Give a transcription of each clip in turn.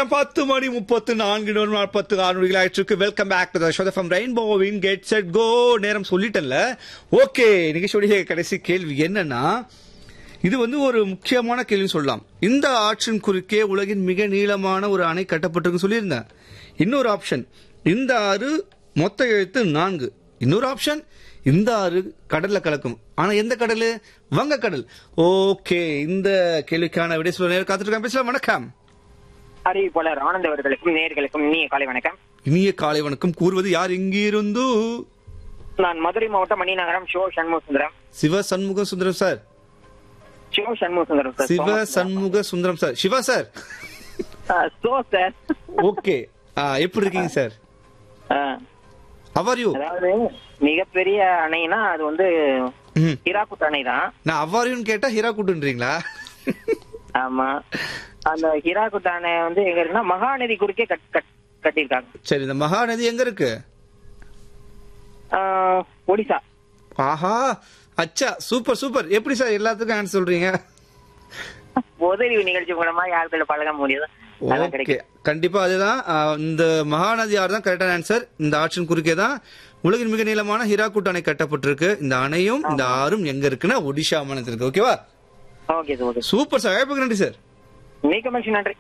நேரம் பத்து மணி முப்பத்து நான்கு நூறு நாற்பத்து ஆறு நொடிகள் ஆயிட்டு welcome back to the show from ரெயின்போவின் கெட் செட் கோ நேரம் சொல்லிட்டேன்ல ஓகே நிகழ்ச்சியுடைய கடைசி கேள்வி என்னன்னா இது வந்து ஒரு முக்கியமான கேள்வி சொல்லலாம் இந்த ஆற்றின் குறுக்கே உலகின் மிக நீளமான ஒரு அணை கட்டப்பட்டிருக்கு சொல்லியிருந்தேன் இன்னொரு ஆப்ஷன் இந்த ஆறு மொத்த எழுத்து நான்கு இன்னொரு ஆப்ஷன் இந்த ஆறு கடல்ல கலக்கும் ஆனா எந்த கடல் வங்கக்கடல் ஓகே இந்த கேள்விக்கான விடை சொல்ல நேரம் காத்துட்டு இருக்காங்க பேசலாம் வணக்கம் அறிவிப்பாளர் ஆனந்த் அவர்களுக்கும் நேயர்களுக்கும் இனிய காலை வணக்கம் இனிய காலை வணக்கம் கூறுவது யார் எங்கிருந்து நான் மதுரை மாவட்டம் மணிநகரம் ஷோ சண்முக சுந்தரம் சிவ சண்முக சுந்தரம் சார் ஷோ Shanmuga Sundaram sir Siva Shanmuga Sundaram sir Siva sir so sir okay எப்படி இருக்கீங்க சார் அவர் யூ அதாவது மிகப்பெரிய அணைனா அது வந்து ஹிராக்குட் அணை தான் நான் அவ்வாரியும் கேட்டா ஹீரா கூட்டுன்றீங்களா ஆமா அந்த ஹிராக்குட் அணை வந்து எங்க இருக்குன்னா மகாநதி குறுக்கே கட் கட்- கட்டியிருக்காங்க சரி இந்த மகாநதி எங்க இருக்கு ஆஹ், ஒடிசா ஆஹா அச்சா சூப்பர் சூப்பர் எப்படி சார் எல்லாத்துக்கும் ஆன்சர் சொல்றீங்க உதவி நிகழ்ச்சி மூலமா யாருக்கு பழக முடியுது அதெல்லாம் ஓகே கிடைக்கும் கண்டிப்பா அதுதான் ஆஹ், இந்த மகாநதி ஆறு தான் கரெக்டான ஆன்சர் இந்த ஆற்றின் குறுக்கே தான் உலகின் மிக நீளமான ஹிராக்குட் அணை கட்டப்பட்டிருக்கு இந்த அணையும் இந்த ஆறும் எங்க இருக்குன்னா ஒடிஷா மாநிலத்தில் இருக்கு ஓகேவா okay sir okay super sir அழைப்புக்கு நன்றி சார் மிக மகிழ்ச்சி நன்றி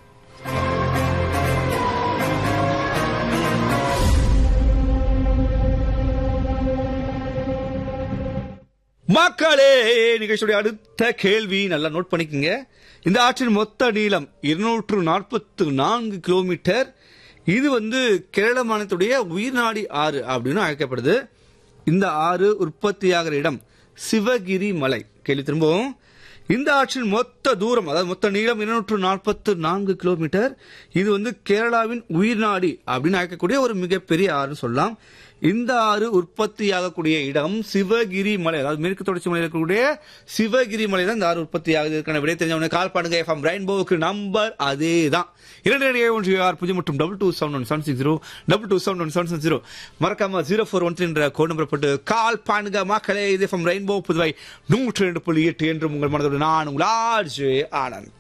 மக்களே நிகழ்ச்சியுடைய அடுத்த கேள்வி நல்லா நோட் பண்ணிக்கங்க இந்த ஆற்றின் மொத்த நீளம் இருநூற்று நாற்பத்து நான்கு கிலோமீட்டர் இது வந்து கேரள மாநிலத்துடைய உயிர்நாடி ஆறு அப்படின்னு அழைக்கப்படுது இந்த ஆறு உற்பத்தியாகிற இடம் சிவகிரி மலை கேள்வி திரும்பவும் இந்த ஆற்றின் மொத்த தூரம் அதாவது மொத்த நீளம் இருநூற்று நாற்பத்து நான்கு கிலோமீட்டர் இது வந்து கேரளாவின் உயிர்நாடி அப்படின்னு அழைக்கக்கூடிய ஒரு மிகப்பெரிய ஆறுன்னு சொல்லலாம் இந்த ஆறு உற்பத்தியாகக்கூடிய இடம் சிவகிரி மலை அதாவது மேற்கு தொடர்ச்சி மலையில் இருக்கக்கூடிய சிவகிரி மலை தான் இந்த ஆறு உற்பத்தி ஆகுது இதுக்கான விடை தெரிஞ்சவங்க கால் பண்ணுங்க எஃப்எம் ரெயின்போவுக்கு நம்பர் அதே தான் இரண்டு ரெண்டு ஏழு ஒன்று ஆறு பூஜ்ஜியம் மற்றும் double two seven one seven six zero double two seven one seven seven zero மறக்காம ஜீரோ ஃபோர் ஒன் என்ற கோட் நம்பர் போட்டு கால் பண்ணுங்க மக்களே இது எஃப்எம் ரெயின்போ புதுவை நூற்றி ரெண்டு புள்ளி எட்டு என்று உங்கள் மனதோடு நான் உங்கள் ஆர்ஜே ஆனந்த்